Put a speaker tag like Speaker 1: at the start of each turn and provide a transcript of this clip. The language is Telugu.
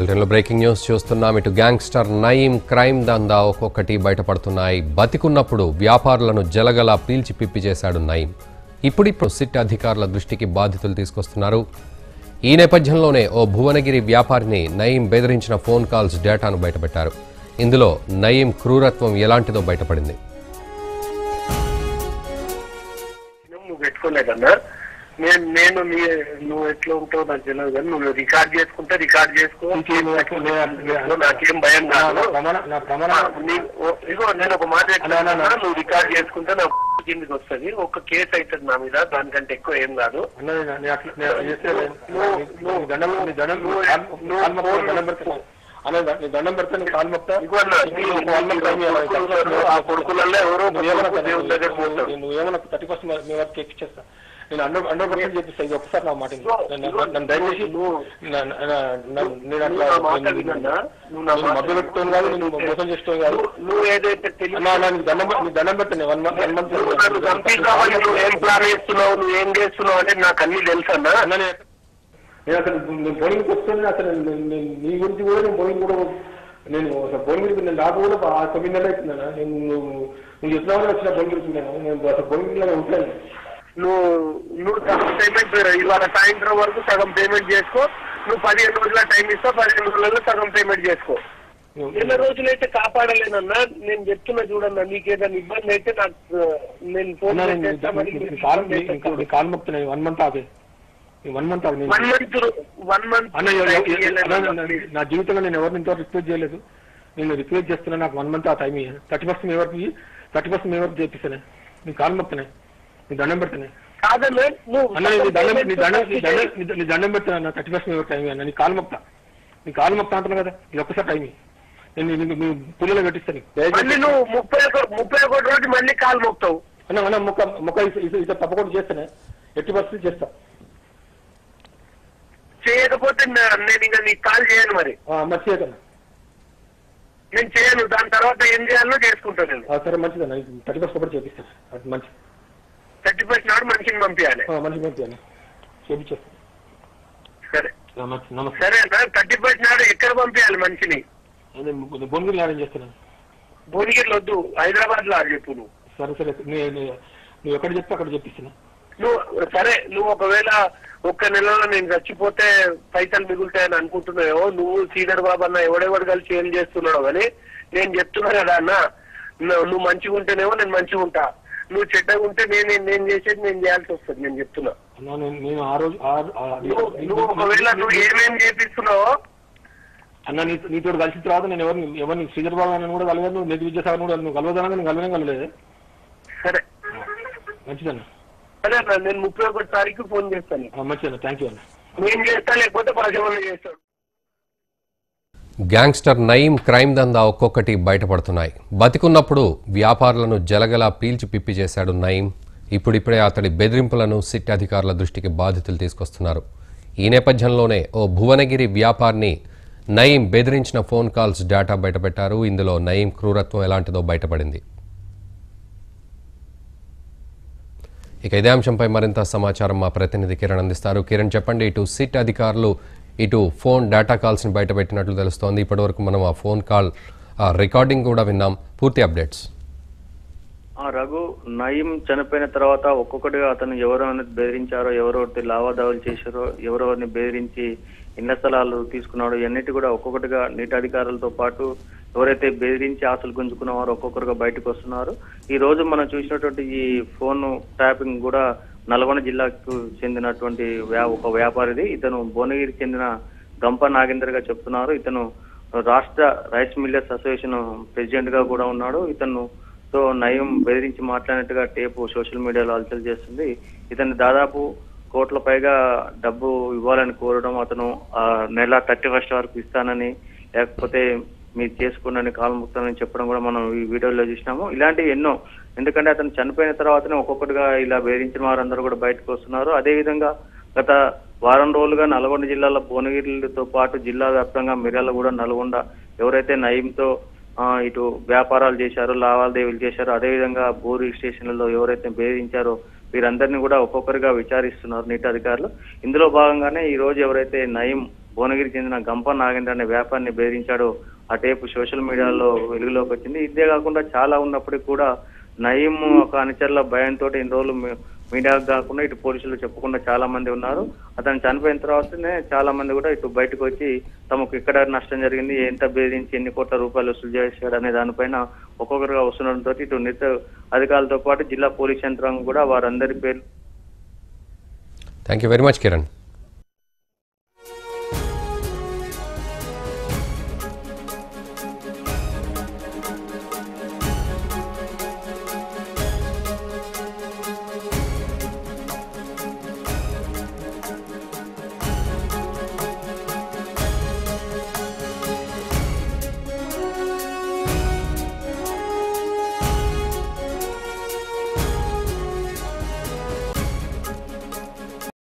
Speaker 1: బులెటిన్లో బ్రేకింగ్ న్యూస్ చూస్తున్నాం ఇటు గ్యాంగ్స్టర్ నయీం క్రైమ్ దందా ఒక్కొక్కటి బయటపడుతున్నాయి బతికున్నప్పుడు వ్యాపారులను జలగల పీల్చి పిప్పి చేశాడు నయీం ఇప్పుడిప్పుడు సిట్ అధికారుల దృష్టికి బాధితులు తీసుకొస్తున్నారు ఈ నేపథ్యంలోనే ఓ భువనగిరి వ్యాపారిని నయీం బెదిరించిన ఫోన్ కాల్స్ డేటాను బయటపెట్టారు ఇందులో నయీం క్రూరత్వం ఎలాంటిదో బయటపడింది
Speaker 2: నువ్వు పెట్టుకోలేదన్నా నేను నేను నీ నువ్వు ఎట్లా ఉంటావు నాకు తెలియదు కానీ నువ్వు రికార్డ్ చేసుకుంటే రికార్డ్ చేసుకో నాకేం భయం కాదు
Speaker 3: ప్రమాణ నా ప్రమాణ
Speaker 2: ఆ, నీ- ఓ- ఇగో నేను ఒక మాట చెప్తున్నా, నువ్వు రికార్డ్ చేసుకుంటే నా కిందకి వస్తుంది ఒక కేసు అవుతుంది నా మీద దానికంటే ఎక్కువ ఏం కాదు
Speaker 3: అన్నది నా- నేను అట్లా నేను చేస్తే నేను- నీ- నీ దండం నీ దండం నీ కాలు- కాలు మొక్తా, దండం పెడతా అన్నది నీ దండం పెడతా నీ కాలు మొక్తా
Speaker 2: ఇగో అన్న,
Speaker 3: నీకు
Speaker 2: నీ-
Speaker 3: ఒక వన్ మంత్ టైం ఇవ్వాలి.
Speaker 2: కొడుకులు ఉన్నారు, ఆ కొడుకులలో ఎవరో ఒక
Speaker 3: నువ్వేమన్నా
Speaker 2: కొడుకు దేవుని దగ్గర పోతాడు.
Speaker 3: నేను- నువ్వేమన్నా థర్టీ ఫస్ట్ మీ వరకు ఎక్కిచ్చేస్తా నేను హండ్రెడ్ హండ్రెడ్ పర్సెంట్ చెప్పిస్తా ఇది ఒకసారి నా మాట విను.
Speaker 2: ఇగో,
Speaker 3: నన్ను-
Speaker 2: ఇగో,
Speaker 3: నన్ను దయచేసి
Speaker 2: నువ్వు-
Speaker 3: నా- నా- నా- నా- నేను
Speaker 2: నువ్వు
Speaker 3: అట్లా
Speaker 2: నా మాట
Speaker 3: నేను-
Speaker 2: వినన్నా? నువ్వు నా
Speaker 3: నేను
Speaker 2: మాట
Speaker 3: మభ్య పెట్టుకోను కాదు నేను మోసం చేస్తాను కాదు
Speaker 2: నువ్వు- నువ్వు ఏదైతే తెలియదు
Speaker 3: అన్నా అన్నా, నీకు దండం పె- నీకు దండం పెట్టండి వన్ మంత్ వన్ మంత్
Speaker 2: నువ్వు నన్ను చంపిద్దామని నువ్వు ఏం ప్లాన్ చేస్తున్నావు నువ్వు ఏం చేస్తున్నావు అంటే నాకు అన్ని తెలుసు అన్న
Speaker 3: అన్న నేను నేను అసలు నేను బౌలింగ్కి వస్తుంది అసలు నేను- నేను నీ గురించి కూడా నేను బౌలింగ్ కూడా నేను అసలు బౌలింగ్ గురించి నేను నాకు కూడా ఆ తొమ్మిది నెలలు అవుతుందన్న నేను నువ్వు నువ్వు చెప్పినా వచ్చిన బౌలింగ్ గురించి నేను నేను అసలు బౌలింగ్ లో ఉంటాను
Speaker 2: నువ్వు నువ్వు సగం పేమెంట్ ఇవాళ సాయంత్రం వరకు సగం పేమెంట్ చేసుకో నువ్వు పదిహేను రోజుల టైం ఇస్తా పదిహేను రోజులలో సగం పేమెంట్ చేసుకో నెల రోజులైతే కాపాడలేనన్నా నేను చెప్తున్నా చూడన్నా నీకు ఏదైనా ఇబ్బంది అయితే నాకు ఆ, నేను ఫోన్
Speaker 3: అన్న, నేను
Speaker 2: చేస్తా, మరి
Speaker 3: నీ కాలు నీ- నీ- నీ కాలు మొక్కుతున్నాను వన్ మంత్ ఆగే వన్ మంత్ ఆగి నేను
Speaker 2: వన్ మంత్ వన్ మంత్
Speaker 3: అన్న ఎవ- ఎవ- ఎవ- అన్న, నా- నా జీవితంలో నేను ఎవరిని ఇంతవరకు రిక్వెస్ట్ చేయలేదు నేను రిక్వెస్ట్ చేస్తున్నా నాకు వన్ మంత్ ఆ టైం థర్టీ ఫస్ట్ మీ వరకు థర్టీ ఫస్ట్ మీ వరకు చేపిస్తానే నీ కాలు మొక్కుతున్నాయి నీ దండం పెడుతున్నాయి
Speaker 2: కాదన్నా నువ్వు
Speaker 3: అన్న నీ దండం నీ దండం నీ
Speaker 2: payment
Speaker 3: దండం నీ- నీ దండం పెడతాను అన్న థర్టీ ఫస్ట్ మీ వరకు టైం అన్న నీ కాలు మొక్తా నీ కాలు మొక్తా అంటున్నా కదా ఇది ఒక్కసారి టైం నేను నీకు మీ పుల్లలో పెట్టిస్తాను
Speaker 2: మళ్ళీ నువ్వు ముప్పై ఒక- ముప్పై ఒకటి రోజు మళ్ళీ కాలు మోపుతావు
Speaker 3: అన్న అన్న మొక్క మొక్క ఇక తప్పకుండా చేస్తానే ఎట్టి పరిస్థితి చేస్తా
Speaker 2: చేయకపోతే నా- నేను ఇంకా నీకు కాల్ చేయను మరి
Speaker 3: మంచిదన్న
Speaker 2: నేను చేయను దాని తర్వాత ఏం చేయాలో చేసుకుంటాను నేను
Speaker 3: సరే మంచిదన్న థర్టీ ఫస్ట్ ఒకటి చేపిస్తాను అది మంచి
Speaker 2: థర్టీ ఫస్ట్ నాడు మనిషిని పంపించాలి
Speaker 3: ఆ, మంచి మంచి అన్న చేపించేస్తాను
Speaker 2: సరే
Speaker 3: నమస్తే నమస్తే
Speaker 2: సరే అన్న థర్టీ ఫస్ట్ నాడు ఎక్కడ పంపించాలి మనిషిని
Speaker 3: అదే భువనగిరి అరేంజ్ చేస్తున్నాను
Speaker 2: భువనగిరిలో వద్దు హైదరాబాద్ లో చెప్పు నువ్వు
Speaker 3: సరే సరే నే- నే- నువ్వు ఎక్కడ చెప్తే అక్కడ చెప్పిస్తున్నా
Speaker 2: నువ్వు సరే నువ్వు ఒకవేళ ఒక్క నెలలో నేను చచ్చిపోతే పైసలు మిగులుతాయని అనుకుంటున్నావో నువ్వు సీడర్ బాబు అన్న ఎవడెవడు కలిసి ఏం చేస్తున్నావు కానీ నేను చెప్తున్నా కదా అన్న నువ్వు నువ్వు మంచిగా ఉంటేనేమో నేను మంచిగా ఉంటా నువ్వు చెడ్డగా ఉంటే నేను నేను చేసేది నేను చేయాల్సి వస్తుంది నేను చెప్తున్నా
Speaker 3: అన్నా నేను నేను ఆ రోజు ఆ- ఆ-
Speaker 2: నువ్వు నువ్వు ఒకవేళ నువ్వు ఏమేం చేపిస్తున్నావో
Speaker 3: అన్న నీ నీతో కలిసిన తర్వాత నేను ఎవరిని ఎవరిని శ్రీధర్ బాబు అని కూడా కలవదు నీతి విద్యాసాగర్ కూడా నువ్వు కలవదానా నేను కలవనే కలవలేదు
Speaker 2: సరే
Speaker 3: మంచిదన్న
Speaker 2: సరే అన్న నేను ముప్పై ఒకటి తారీఖు ఫోన్ చేస్తాను
Speaker 3: ఆ, మంచిదన్న థ్యాంక్ యూ అన్న
Speaker 2: నేను చేస్తా లేకపోతే పదకొండు చేస్తాను
Speaker 1: గ్యాంగ్స్టర్ నయీం క్రైమ్ దందా ఒక్కొక్కటి బయటపడుతున్నాయి బతికున్నప్పుడు వ్యాపారులను జలగలా పీల్చి పిప్పి చేశాడు నయీం ఇప్పుడిప్పుడే అతడి బెదిరింపులను సిట్ అధికారుల దృష్టికి బాధితులు తీసుకొస్తున్నారు ఈ నేపథ్యంలోనే ఓ భువనగిరి వ్యాపారిని నయీం బెదిరించిన ఫోన్ కాల్స్ డేటా బయటపెట్టారు ఇందులో నయీం క్రూరత్వం ఎలాంటిదో బయటపడింది ఇక ఇదే అంశంపై మరింత సమాచారం మా ప్రతినిధి కిరణ్ అందిస్తారు కిరణ్ చెప్పండి ఇటు సిట్ అధికారులు ఇటు ఫోన్ డేటా కాల్స్ని బయటపెట్టినట్లు తెలుస్తోంది ఇప్పటివరకు మనం ఆ ఫోన్ కాల్ ఆ రికార్డింగ్ కూడా విన్నాం పూర్తి అప్డేట్స్
Speaker 4: ఆ రఘు నయీం చనిపోయిన తర్వాత ఒక్కొక్కటిగా అతను ఎవరెవరిని బెదిరించారో ఎవరెవరితో లావాదేవీలు చేశారో ఎవరెవరిని బెదిరించి ఇళ్ల స్థలాలు తీసుకున్నాడో ఇవన్నిటి కూడా ఒక్కొక్కటిగా నీటి అధికారులతో పాటు ఎవరైతే బెదిరించి ఆశలు గుంజుకున్నారో ఒక్కొక్కరుగా బయటకు వస్తున్నారు ఈ రోజు మనం చూసినటువంటి ఈ ఫోన్ ట్యాపింగ్ కూడా నల్గొండ జిల్లాకు చెందినటువంటి వ్యా- ఒక వ్యాపారిది ఇతను భువనగిరికి చెందిన గంప నాగేందర్ గా చెప్తున్నారు ఇతను రాష్ట్ర రైస్ మిల్లర్స్ అసోసియేషన్ ప్రెసిడెంట్ గా కూడా ఉన్నాడు ఇతను తో నయం బెదిరించి మాట్లాడినట్టుగా టేపు సోషల్ మీడియాలో హల్చల్ చేస్తుంది ఇతను దాదాపు కోట్ల పైగా డబ్బు ఇవ్వాలని కోరడం అతను ఆ నెల థర్టీ ఫస్ట్ వరకు ఇస్తానని లేకపోతే మీరు చేసుకోండి కాల్ముక్తానని చెప్పడం కూడా మనం ఈ వీడియోలో చూసినాము ఇలాంటివి ఎన్నో ఎందుకంటే అతను చనిపోయిన తర్వాతనే ఒక్కొక్కటిగా ఇలా బెదిరించిన వారందరూ కూడా బయటకు వస్తున్నారు అదే విధంగా గత వారం రోజులుగా నల్గొండ జిల్లాలో భువనగిరితో పాటు జిల్లా వ్యాప్తంగా మిర్యాల కూడా నల్గొండ ఎవరైతే నయంతో ఆ, ఇటు వ్యాపారాలు చేశారో లావాదేవీలు చేశారో అదేవిధంగా భూ రిజిస్ట్రేషన్లలో ఎవరైతే బెదిరించారో వీరందరినీ కూడా ఒక్కొక్కరిగా విచారిస్తున్నారు నీటి అధికారులు ఇందులో భాగంగానే ఈ రోజు ఎవరైతే నయం భువనగిరి చెందిన గంప నాగేంద్ర అనే వ్యాపారిని బెదిరించాడో ఆ టేపు సోషల్ మీడియాలో వెలుగులోకి వచ్చింది ఇదే కాకుండా చాలా ఉన్నప్పటికీ కూడా నయీం ఒక అనుచరుల భయంతో ఇన్ని రోజులు మీ- మీడియాకు కాకుండా ఇటు పోలీసులు చెప్పకుండా చాలా మంది ఉన్నారు అతను చనిపోయిన తర్వాతనే చాలా మంది కూడా ఇటు బయటకు వచ్చి తమకు ఇక్కడ నష్టం జరిగింది ఎంత బెదిరించి ఎన్ని కోట్ల రూపాయలు వసూలు చేశాడు అనే దానిపైన ఒక్కొక్కరుగా వస్తుండడంతో ఇటు నిత్య అధికారులతో పాటు జిల్లా పోలీస్ యంత్రాంగం కూడా వారందరి పేర్లు
Speaker 1: thank you very much Kiran